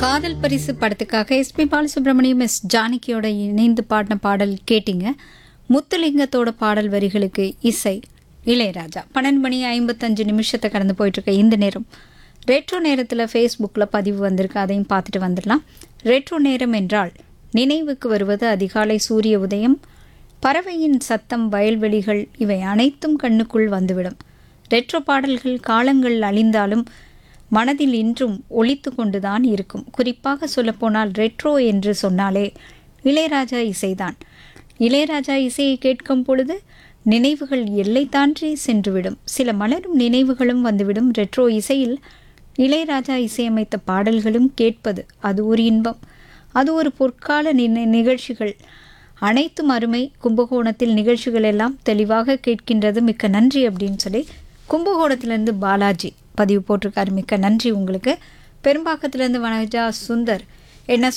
காதல் பரிசு படத்துக்காக எஸ்பி பாலசுப்ரமணியம் எஸ் ஜானகியோட இணைந்து பாடின பாடல் கேட்டிங்க முத்துலிங்கத்தோட பாடல் வரிகளுக்கு இசை இளையராஜா பன்னெண்டு மணி ஐம்பத்தஞ்சு நிமிஷத்தை கடந்து போயிட்டு இருக்க இந்த நேரம் ரெட்ரோ நேரத்தில் ஃபேஸ்புக்கில் பதிவு வந்திருக்கு அதையும் பார்த்துட்டு வந்துடலாம் ரெட்ரோ நேரம் என்றால் நினைவுக்கு வருவது அதிகாலை சூரிய உதயம் பறவையின் சத்தம் வயல்வெளிகள் இவை அனைத்தும் கண்ணுக்குள் வந்துவிடும் ரெட்ரோ பாடல்கள் காலங்கள் அழிந்தாலும் மனதில் இன்றும் ஒலித்து கொண்டுதான் இருக்கும் குறிப்பாக சொல்லப்போனால் ரெட்ரோ என்று சொன்னாலே இளையராஜா இசைதான் இளையராஜா இசையை கேட்கும் பொழுது நினைவுகள் எல்லை தாண்டி சென்றுவிடும் சில மலரும் நினைவுகளும் வந்துவிடும் ரெட்ரோ இசையில் இளையராஜா இசையமைத்த பாடல்களும் கேட்பது அது ஒரு இன்பம் அது ஒரு பொற்கால நினை- நிகழ்ச்சிகள் அனைத்தும் அருமை கும்பகோணத்தில் நிகழ்ச்சிகள் எல்லாம் தெளிவாக கேட்கின்றது மிக்க நன்றி அப்படின்னு சொல்லி கும்பகோணத்திலேருந்து பாலாஜி பதிவு போட்டிருக்காரு மிக்க நன்றி உங்களுக்கு பெரும்பாக்கத்திலேருந்து வனஜா சுந்தர் என்ன